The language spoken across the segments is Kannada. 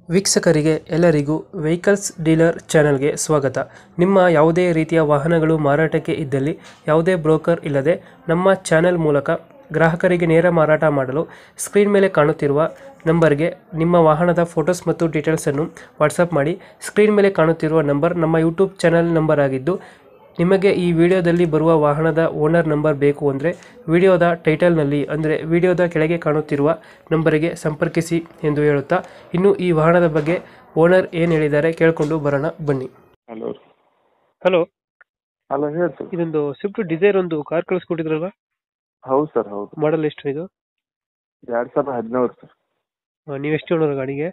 ವೀಕ್ಷಕರಿಗೆ ಎಲ್ಲರಿಗೂ ವೆಹಿಕಲ್ಸ್ ಡೀಲರ್ ಚಾನೆಲ್ಗೆ ಸ್ವಾಗತ ನಿಮ್ಮ ಯಾವುದೇ ರೀತಿಯ ವಾಹನಗಳು ಮಾರಾಟಕ್ಕೆ ಇದ್ದಲ್ಲಿ ಯಾವುದೇ ಬ್ರೋಕರ್ ಇಲ್ಲದೆ ನಮ್ಮ ಚಾನೆಲ್ ಮೂಲಕ ಗ್ರಾಹಕರಿಗೆ ನೇರ ಮಾರಾಟ ಮಾಡಲು ಸ್ಕ್ರೀನ್ ಮೇಲೆ ಕಾಣುತ್ತಿರುವ ನಂಬರ್ಗೆ ನಿಮ್ಮ ವಾಹನದ ಫೋಟೋಸ್ ಮತ್ತು ಡೀಟೇಲ್ಸನ್ನು ವಾಟ್ಸಪ್ ಮಾಡಿ ಸ್ಕ್ರೀನ್ ಮೇಲೆ ಕಾಣುತ್ತಿರುವ ನಂಬರ್ ನಮ್ಮ ಯೂಟ್ಯೂಬ್ ಚಾನೆಲ್ ನಂಬರ್ ಆಗಿದ್ದು ನಿಮಗೆ ಈ ವಿಡಿಯೋದಲ್ಲಿ ಬರುವ ವಾಹನದ ಓನರ್ ನಂಬರ್ ಬೇಕು ಅಂದರೆ ವಿಡಿಯೋದ ಟೈಟಲ್ನಲ್ಲಿ ಅಂದರೆ ವಿಡಿಯೋದ ಕೆಳಗೆ ಕಾಣುತ್ತಿರುವ ನಂಬರಿಗೆ ಸಂಪರ್ಕಿಸಿ ಎಂದು ಹೇಳುತ್ತಾ ಇನ್ನು ಈ ವಾಹನದ ಬಗ್ಗೆ ಓನರ್ ಏನು ಹೇಳಿದ್ದಾರೆ ಕೇಳಿಕೊಂಡು ಬರೋಣ ಬನ್ನಿ ಹಲೋ ಹಲೋ ಹಲೋ ಹೇಳಿ ಸರ್ ಇದೊಂದು ಸ್ವಿಫ್ಟ್ ಡಿಸೈರ್ ಒಂದು ಕಾರ್ ಕಳಿಸ್ಕೊಟ್ಟಿದ್ರಲ್ವ ಹೌದು ಸರ್ ಹೌದು ಮಾಡಲ್ ಎಷ್ಟು ಇದು ಎರಡು ಸಾವಿರದ ಹದಿನೇಳು ಸರ್ ನೀವು ಎಷ್ಟು ಓನರ್ ಗಾಡಿಗೆ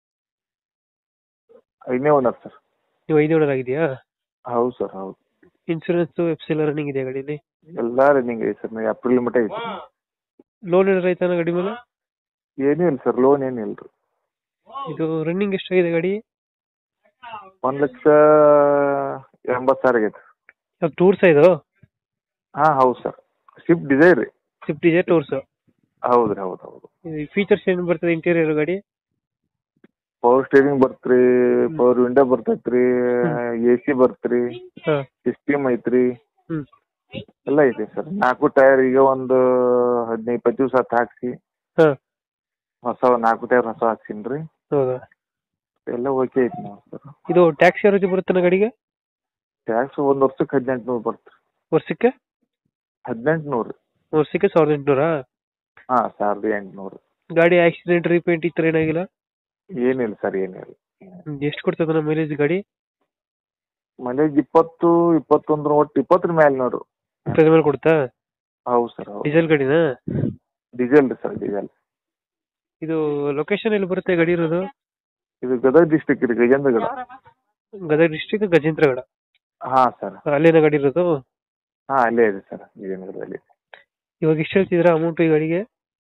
ಐದನೇ ಓನರ್ ಸರ್ ನೀವು ಐದು ಓನರ್ ಆಗಿದೆಯಾ ಹೌದು ಸರ್ ಹೌದು ಇನ್ಸೂರೆನ್ಸ್ ಎಫ್ ಎಲ್ಲ ರನ್ನಿಂಗ್ ಇದೆ ಗಾಡೀಲಿ ಎಲ್ಲ ರನ್ನಿಂಗ್ ಐತೆ ಸರ್ ನೀವು ಏಪ್ರಿಲ್ ಮಟ್ಟ ಐತೆ ಲೋನ್ ಏನಾರ ಆಯ್ತಾನ ಗಾಡಿ ಮೇಲೆ ಏನೂ ಇಲ್ಲ ಸರ್ ಲೋನ್ ಏನಿಲ್ಲ ರೀ ಇದು ರನ್ನಿಂಗ್ ಎಷ್ಟಾಗಿದೆ ಗಾಡಿ ಒಂದು ಲಕ್ಷ ಎಂಬತ್ತು ಸಾವಿರ ಆಗೈತೆ ಇವಾಗ ಟೂರ್ಸ್ ಇದು ಹಾಂ ಹೌದು ಸರ್ ಸ್ವಿಫ್ಟ್ ಡಿಸೈರ್ ರೀ ಸ್ವಿಫ್ಟ್ ಇದೆ ಟೂರ್ಸ್ ಹೌದು ರೀ ಹೌದು ಹೌದು ಫೀಚರ್ಸ್ ಏನು ಬರ್ತದೆ ಇಂಟೀರಿಯರ್ ಗಾಡಿ ಪವರ್ ಸ್ಟೇರಿಂಗ್ ಬರ್ತ್ರಿ ಪವರ್ ವಿಂಡೋ ಬರ್ತೈತ್ರಿ ಎ ಸಿ ಬರ್ತ್ರಿ ಹಾಂ ಸಿಸ್ಟಮ್ ಐತ್ರಿ ಹ್ಞೂ ಎಲ್ಲ ಐತೆ ಸರ್ ನಾಲ್ಕು ಟೈರ್ ಈಗ ಒಂದು ಹದಿನೈದು ಇಪ್ಪತ್ತು ದಿವಸ ಹತ್ತು ಹಾಕ್ಸಿ ಹಾಂ ಹೊಸ ನಾಲ್ಕು ಟೈರ್ ಹೊಸ ಹಾಕ್ಸೀನಿ ರೀ ಹೌದಾ ಎಲ್ಲ ಓಕೆ ಐತಿ ನಾವು ಸರ್ ಇದು ಟ್ಯಾಕ್ಸ್ ಯಾವ ರೀತಿ ಬರುತ್ತೆ ಗಾಡಿಗೆ ಟ್ಯಾಕ್ಸ್ ಒಂದು ವರ್ಷಕ್ಕೆ ಹದಿನೆಂಟು ನೂರು ಬರುತ್ತೆ ವರ್ಷಕ್ಕೆ ಹದಿನೆಂಟು ನೂರು ವರ್ಷಕ್ಕೆ ಸಾವಿರದ ಎಂಟುನೂರಾ ಹಾಂ ಸಾವಿರದ ಎಂಟುನೂರು ಗಾಡಿ ಆಕ್ಸಿಡೆಂಟ್ ರೀಪೇಂಟ್ ಈ ಥರ ಏನಾಗಿಲ್ಲ ಏನಿಲ್ಲ ಸರ್ ಏನಿಲ್ಲ ಎಷ್ಟು ಕೊಡ್ತದೆ ನಮ್ಮ ಮೈಲೇಜ್ ಗಾಡಿ ಮೈಲೇಜ್ ಇಪ್ಪತ್ತು ಇಪ್ಪತ್ತೊಂದು ಒಟ್ಟು ಇಪ್ಪತ್ತರ ಮೇಲೆ ನೋಡು ಇಪ್ಪತ್ತ ಮೇಲೆ ಕೊಡ್ತಾ ಹೌದು ಸರ್ ಹೌದು ಡೀಸೆಲ್ ಗಾಡಿನಾ ಡೀಸೆಲ್ ರೀ ಸರ್ ಡೀಸೆಲ್ ಇದು ಲೊಕೇಶನ್ ಎಲ್ಲಿ ಬರುತ್ತೆ ಗಾಡಿ ಇರೋದು ಇದು ಗದಗ ಡಿಸ್ಟಿಕ್ ರೀ ಗಜೇಂದ್ರಗಡ ಗದಗ ಡಿಸ್ಟಿಕ್ ಗಜೇಂದ್ರಗಡ ಹಾಂ ಸರ್ ಅಲ್ಲೇನ ಗಾಡಿ ಇರೋದು ಹಾಂ ಅಲ್ಲೇ ಇದೆ ಸರ್ ಗಜೇಂದ್ರಗಡದಲ್ಲಿ ಇವಾಗ ಎಷ್ಟು ಹೇಳ್ತಿದ್ರ ಅಮೌಂಟ್ ಈ ಗಾಡಿಗೆ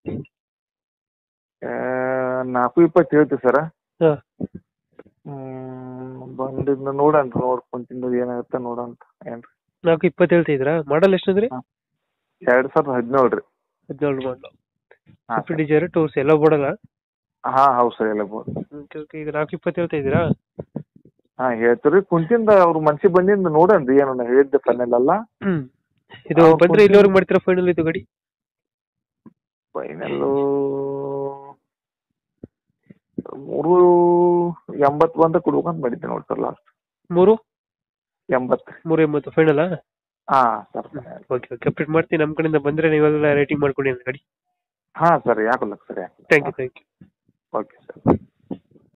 ಆ, ನಾಲ್ಕು ಇಪ್ಪತ್ತು ಹೇಳ್ತೀವಿ ಸರ್ ಹಾಂ ಬಂದಿದ್ದು ನೋಡೋಣ ನೋಡ್ಕೊಂತಿಂದ ಏನಾಗುತ್ತೆ ನೋಡೋಣ ಏನು ನಾಲ್ಕು ಇಪ್ಪತ್ತು ಹೇಳ್ತಿದ್ರಾ ಮಾಡಲ್ ಎಷ್ಟು ಅಂದ್ರೆ ಎರಡು ಸಾವಿರದ ಹದಿನೇಳು ರೀ ಹದಿನೇಳು ಮಾಡಲು ಹಾಂ ಸ್ವಿಫ್ಟ್ ಡಿಸೈರ್ ಟೂರ್ಸ್ ಎಲ್ಲ ಬೋಡಲ್ಲ ಹಾಂ ಹೌದು ಸರ್ ಎಲ್ಲ ಬೋದು ಈಗ ನಾಲ್ಕು ಇಪ್ಪತ್ತು ಹೇಳ್ತಾ ಇದ್ದೀರಾ ಹಾಂ ಹೇಳ್ತೀರಿ ಕುಂತಿಂದ ಅವ್ರ ಮನ್ಸಿಗೆ ಬಂದಿಂದ ನೋಡನ್ರಿ ಏನು ನಾ ಹೇಳಿದ್ದೆ ಫೈನಲ್ ಅಲ್ಲ ಹ್ಮ್ ಇದು ನಾವು ಬಂದ್ರೆ ಕೊಡ್ತೀವಿ. ಇಲ್ಲಿವರೆಗೆ ಮಾಡ್ತೀರಾ ಫೈನಲ್ ಇದು ಗಾಡಿ ಫೈನಲ್ಲು ಮೂರು ಎಂಬತ್ತು ಬಂದ ಕೊಡ್ಬೇಕಂತ ಮಾಡಿದ್ದೆ ನೋಡಿ ಸರ್ ಲಾಸ್ಟ್ ಮೂರು ಎಂಬತ್ತು ಮೂರು ಎಂಬತ್ತು ಫೈನಲ್ ಹಾಂ ಸರ್ ಓಕೆ ಓಕೆ ಅಪ್ಡೇಟ್ ಮಾಡ್ತೀನಿ ನಮ್ಮ ಕಡೆಯಿಂದ ಬಂದ್ರೆ ನೀವೆಲ್ಲ ರೇಟಿಂಗ್ ಮಾಡ್ಕೊಡಿ ಗಾಡಿ ಹಾಂ ಸರ್ ಯಾಕಲ್ಲ ಸರ್ ಯಾಕೆ thank you thank you okay sir